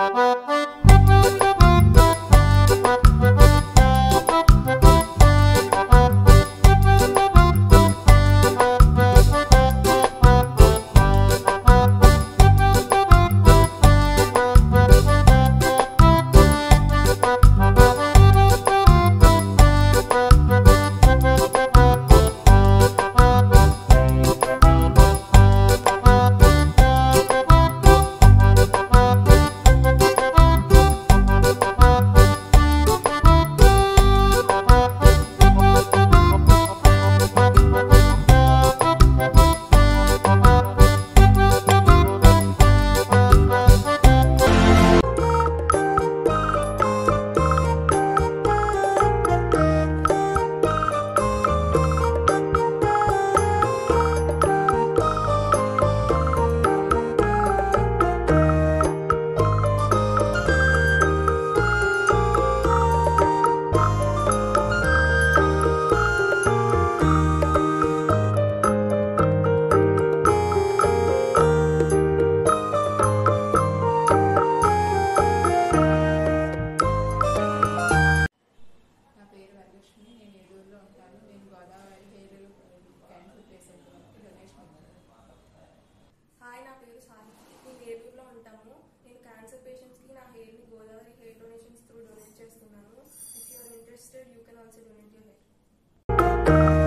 నా పేరు వరలక్ష్మి నేను ఏలూరులో ఉంటాను నేను Godavari hair cancer patient donation ఇచ్చాను హాయ్ నా పేరు సాయి నేను ఏలూరులో ఉంటాము నేను క్యాన్సర్ పేషెంట్స్కి నా హెయిర్ని Godavari hair donations through donate చేస్తున్నాను if you are interested you can also donate your hair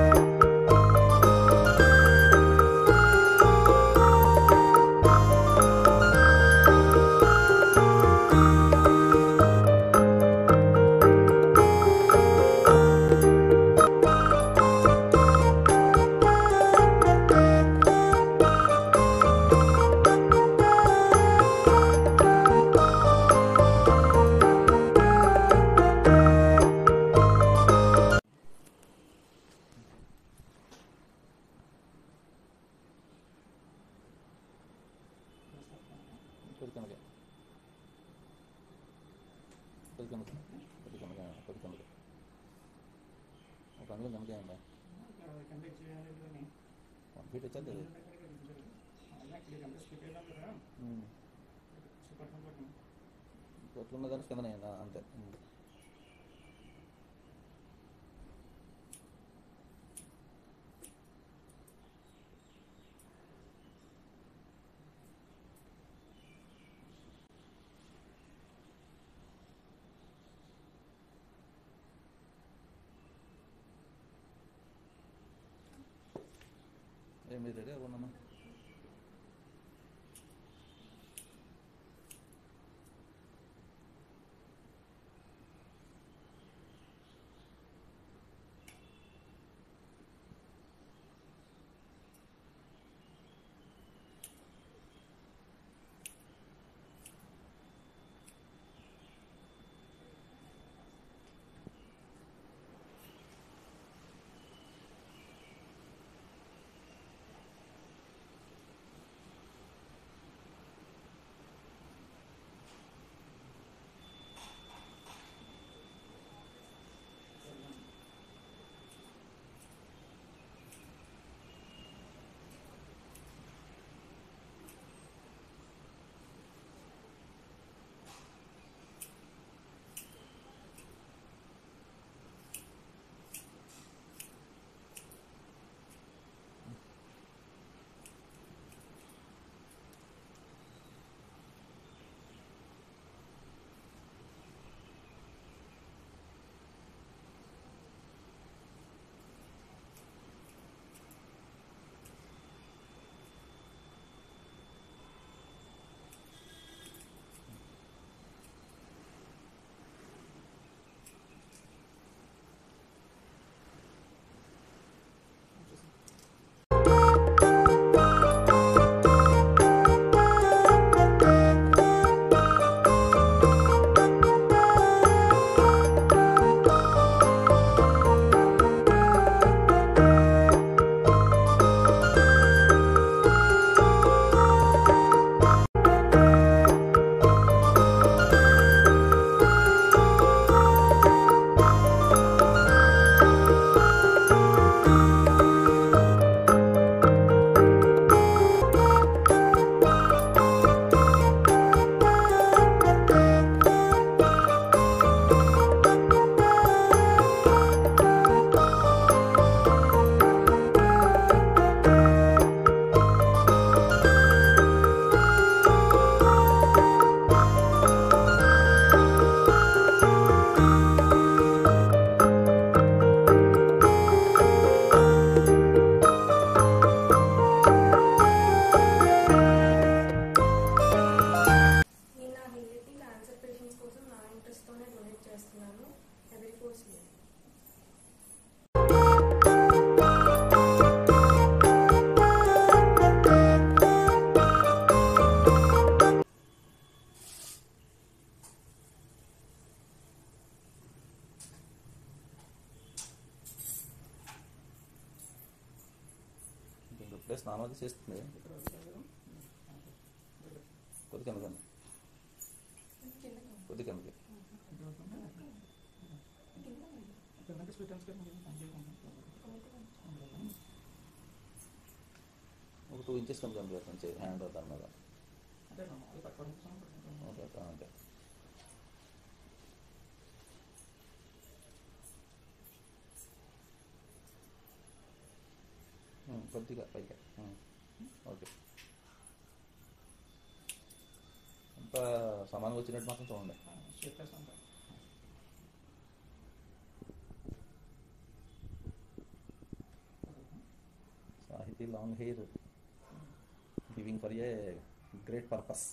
కొద్దికనగా కొద్దికనగా కొద్దికనగా కొద్దికనగా ఒక అందులో కనుక వన్ ఫీట్ వచ్చేది కొట్టుకున్న దాని కిందనే ఆ, అంతే ఉమ్. ఏం మీరు రెడీ అవ్వనమ్మా చేస్తున్నాను ఎవరి ఫోర్స్ లేదు ఇప్పుడే స్నానం అది చేస్తుంది కొద్ది కిందకండి కొద్ది కిందకి ఒక టూ ఇంచెస్ కింద కనిపిస్తుంది హ్యాండ్ దాని మీద ఓకే ఓకే అంతే ఉమ్, కొద్దిగా పైగా ఉమ్, ఓకే అంతా సమానంగా వచ్చినట్టు మాత్రం చూడండి Sahithi long hair giving for a great purpose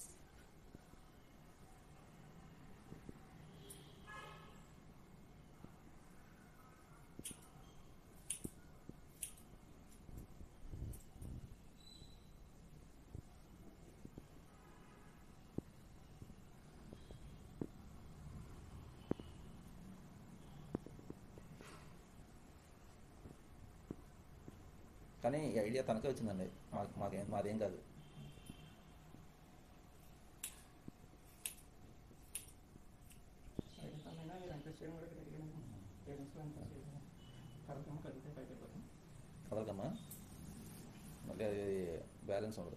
కానీ ఈ ఐడియా తనకే వచ్చిందండి మాకు మాకేం మాదేం కాదు కదలకమ్మా మళ్ళీ అది బ్యాలెన్స్ ఉండదు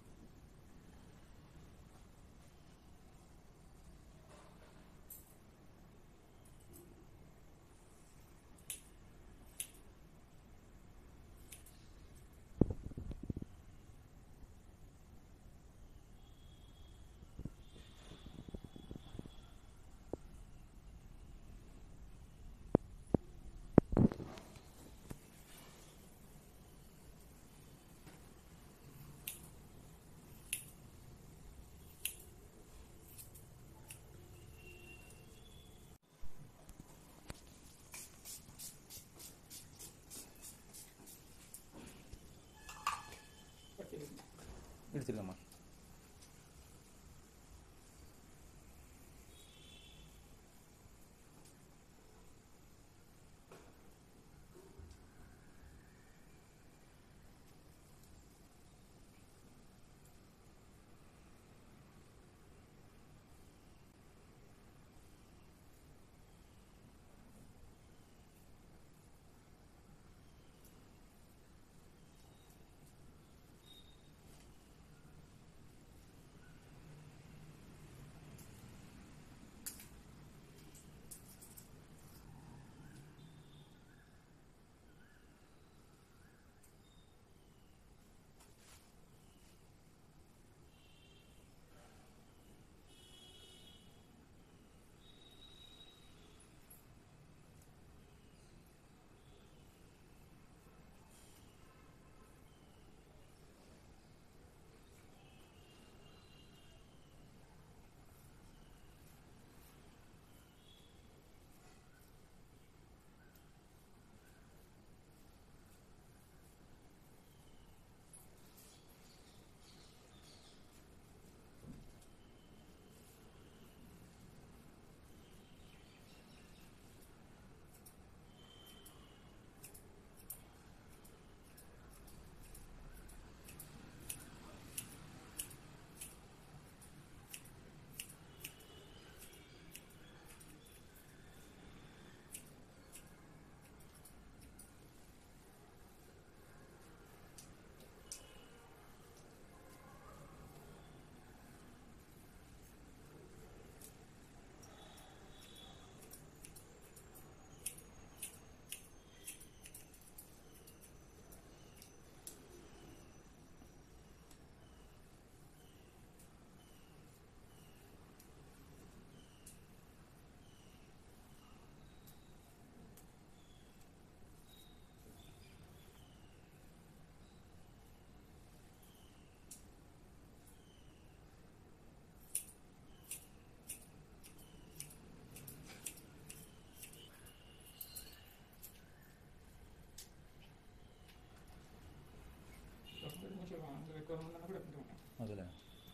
ఇటు తిరిగమ్మా దూరం ఉందన్నా కూడా ఇబ్బంది ఉంటాం అదేలే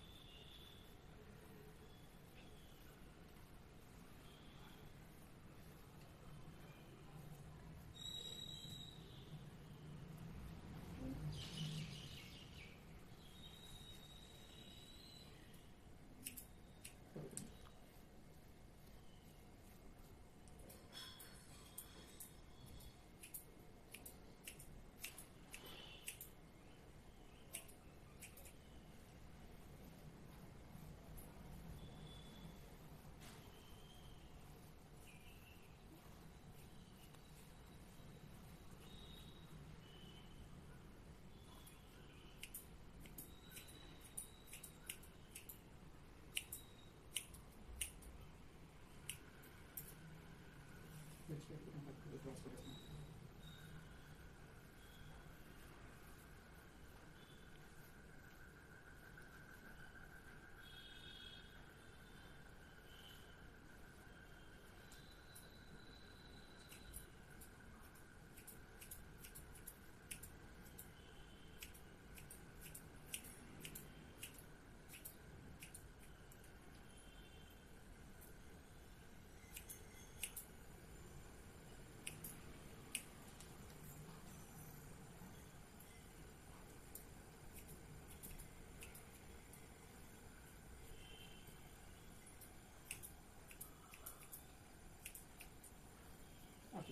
ఓకే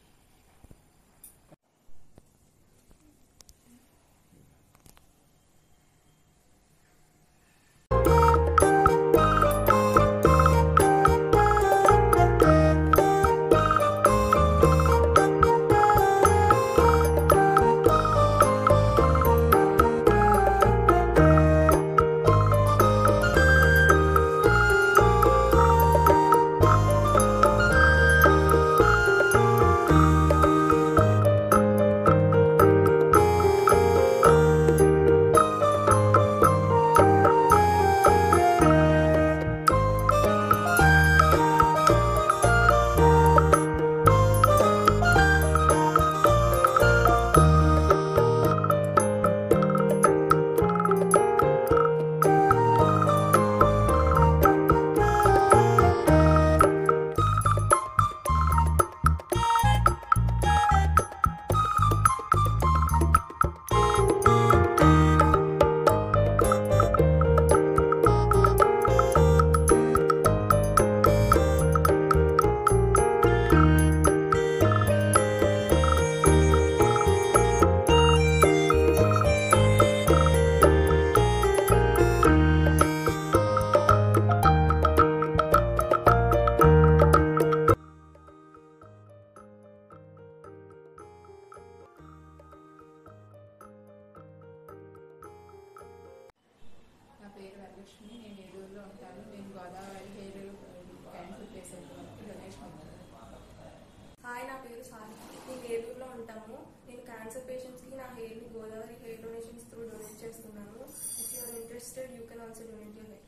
నా పేరు వరలక్ష్మి నేను ఏలూరులో ఉంటాను నేను Godavari hair cancer patient Ganesh Mitra. Hi నా పేరు సాహితి నేను ఏలూరులో ఉంటాము నేను క్యాన్సర్ పేషెంట్స్కి నా హెయిర్ని Godavari hair donations through donate చేస్తున్నాను if you are interested you can also donate your hair